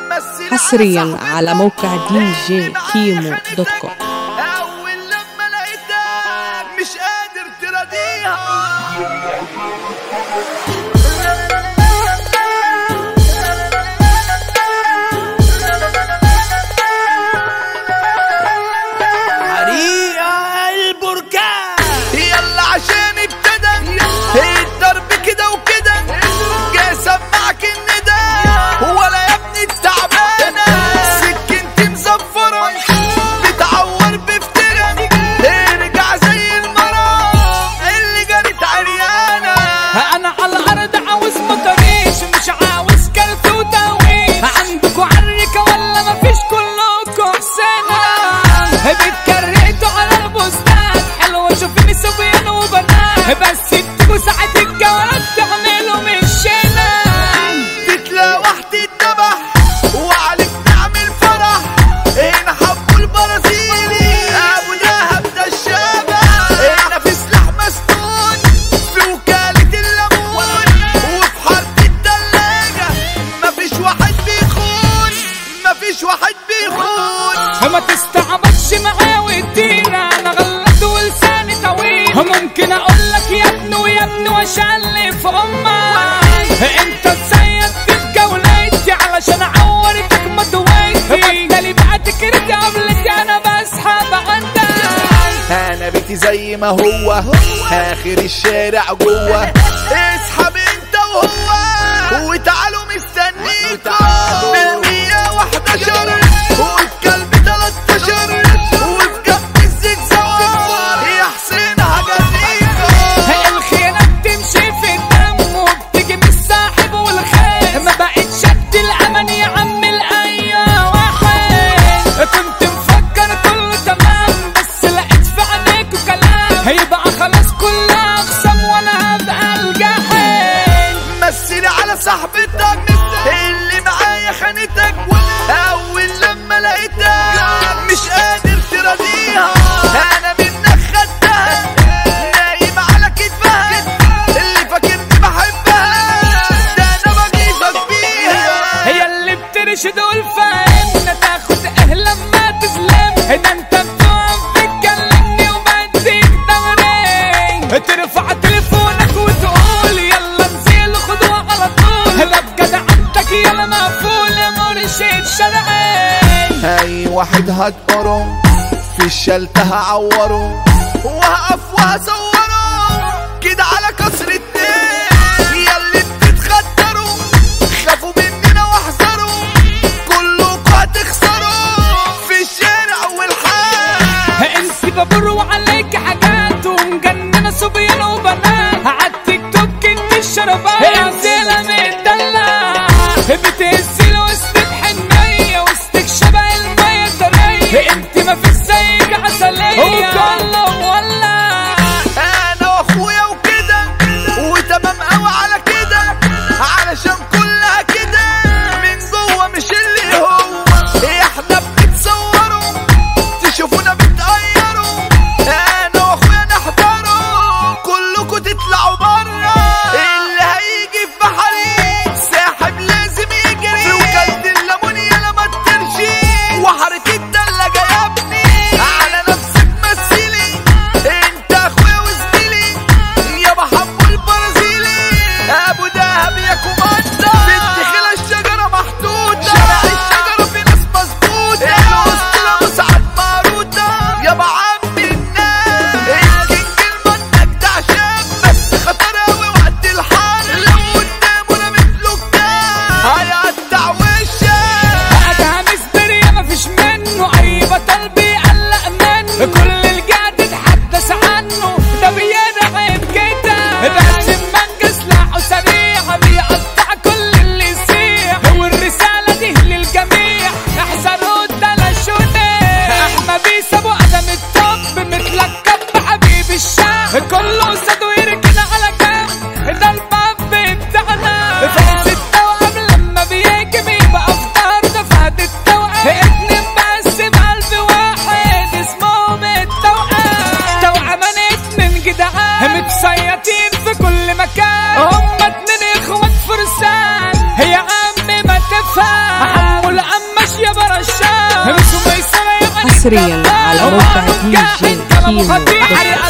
حصريا على موقع دي جي كيمو دوت كوم اول لما لقيتك مش قادر تراضيها حريقة البركان يلا عشان ابتدى الضرب كده وكده جاي اسمعك الندى ولا يا ابني التعبانة سكنتي مزفرة بتعور بفترة ارجع زي المرة اللي جرت عريانة انا على الارض عاوز مطريش مش عاوز كلف وتاويش عندكوا عركة ولا مفيش كلكوا حسنة بتكرهتوا على البستان حلوة شوفيني صبيان وبنات بس انتوا ساعة الجوالات تعملوا مش شنان تتلاوح تتذبح وعليك تعمل فرح هنا حبوا البرازيلي ابو دهب ده الشبح هنا في سلاح مسنون في وكالة الليمون وفي حارة التلاجة مفيش واحد بيخون مفيش واحد بيخون ما تستعبطش معايا وادينا انا غلطت ولساني طويل ممكن اقول لك يا ابني ويا ابني واشلف امك انت تصيد في جولتي علشان اعورك ما تويتي بطلي بقى تكرتي قبلك انا بسحب عندك انا بيتي زي ما هو اخر الشارع جوه اسحب انت وهو وتعالوا مستنيكوا بالمية وحداشر والكلب تلاتاشر وفي جنب الزيت زوار يا حسين هجريكوا الخيانة بتمشي في الدم وبتيجي من الساحب والخير ما بقتش شد الأمل يا عم الأي واحد كنت مفكر كله تمام بس لقيت في عينيكوا كلام هيبقى خلاص كلها أقسم وأنا هبقى الجحيم مثلي على صاحبتك اللي معايا خانتك اول لما لقيتك مش قادر تراضيها انا منك خدتها نايم على كتفها اللي فاكرني بحبها ده انا بجيبك بيها هي اللي بترشد والفهم تاخد اهل لما تظلم ده انت بتقف تتكلمني وبديك ضهري ترفع تليفونك وتقول يلا انزل خدوها على طول لا بجد عندك يلا مقفول يا مرشد شرعي اي واحد هتقره في الشلت هعوره وهقف وهصوره كده على كسر الدين ياللي بتتخدروا خافوا مننا واحذروا كلكوا هتخسروا في الشارع والحال انت بابور وعليك حاجات ومجننه صبيان وبنات عالتيك توك انت الشربات يا زلمه مدلع بتهزي وسطك حنيه وسطك شبه الميه طريه انت ما في زيك عسليه وكله ولا انا واخويا وكده وتمام قوي على كده علشان كلها كده من جوه مش اللي هو احنا بنتصوروا تشوفونا بتغيروا انا واخويا نحضروا كلكوا تطلعوا بره اللي هيجي في بحري ساحب لازم يجري حصريا على موقع دي جي كيمو دوت كوم.